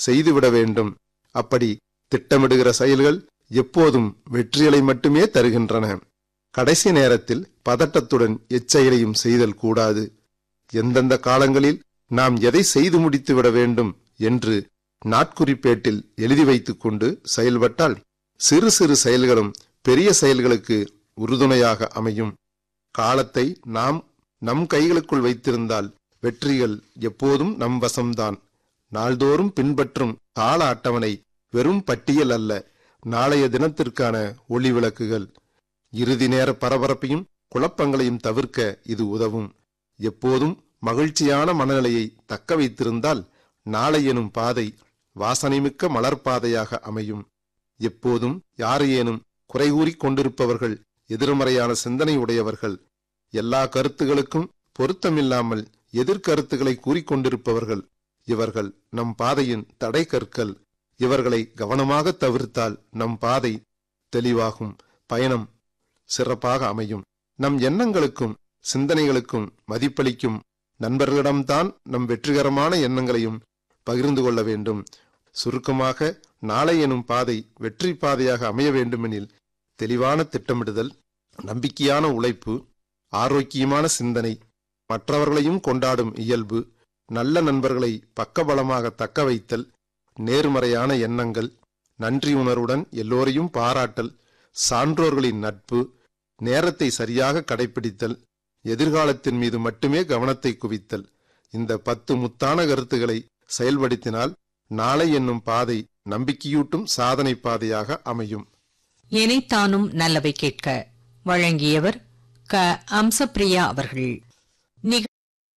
செய்துவிட வேண்டும் அப்படி திட்டமிடுகிற செயல்கள் எப்போதும் வெற்றிகளை மட்டுமே தருகின்றன கடைசி நேரத்தில் பதட்டத்துடன் எச்செயலையும் செய்தல் கூடாது எந்தெந்த காலங்களில் நாம் எதை செய்து முடித்துவிட வேண்டும் என்று நாட்குறிப்பேட்டில் எழுதி வைத்துக் கொண்டு செயல்பட்டால் சிறு சிறு செயல்களும் பெரிய செயல்களுக்கு உறுதுணையாக அமையும் காலத்தை நாம் நம் கைகளுக்குள் வைத்திருந்தால் வெற்றிகள் எப்போதும் நம் வசம்தான் நாள்தோறும் பின்பற்றும் கால அட்டவணை வெறும் பட்டியல் அல்ல நாளைய தினத்திற்கான ஒளி விளக்குகள் இறுதி நேர பரபரப்பையும் குழப்பங்களையும் தவிர்க்க இது உதவும் எப்போதும் மகிழ்ச்சியான மனநிலையை தக்க வைத்திருந்தால் நாளை எனும் பாதை வாசனைமிக்க மலர்பாதையாக அமையும் எப்போதும் யாரையேனும் குறைகூறிக் கொண்டிருப்பவர்கள் எதிர்மறையான சிந்தனை உடையவர்கள் எல்லா கருத்துகளுக்கும் பொருத்தமில்லாமல் எதிர்கருத்துக்களை கூறிக்கொண்டிருப்பவர்கள் இவர்கள் நம் பாதையின் தடை கற்கள் இவர்களை கவனமாக தவிர்த்தால் நம் பாதை தெளிவாகும் பயணம் சிறப்பாக அமையும் நம் எண்ணங்களுக்கும் சிந்தனைகளுக்கும் மதிப்பளிக்கும் நண்பர்களிடம்தான் நம் வெற்றிகரமான எண்ணங்களையும் பகிர்ந்து கொள்ள வேண்டும் சுருக்கமாக நாளை எனும் பாதை வெற்றி பாதையாக அமைய வேண்டுமெனில் தெளிவான திட்டமிடுதல் நம்பிக்கையான உழைப்பு ஆரோக்கியமான சிந்தனை மற்றவர்களையும் கொண்டாடும் இயல்பு நல்ல நண்பர்களை பக்கபலமாக தக்க வைத்தல் நேர்மறையான எண்ணங்கள் நன்றி உணர்வுடன் எல்லோரையும் பாராட்டல் சான்றோர்களின் நட்பு நேரத்தை சரியாக கடைபிடித்தல் எதிர்காலத்தின் மீது மட்டுமே கவனத்தை குவித்தல் இந்த பத்து முத்தான கருத்துக்களை செயல்படுத்தினால் நாளை என்னும் பாதை நம்பிக்கையூட்டும் சாதனை பாதையாக அமையும் இணைத்தானும் நல்லவை கேட்க வழங்கியவர் க அம்சப்பிரியா அவர்கள் நிக-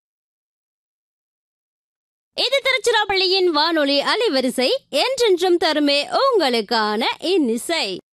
இது திருச்சிராப்பள்ளியின் வானொலி அலைவரிசை என்றென்றும் தருமே உங்களுக்கான இன்னிசை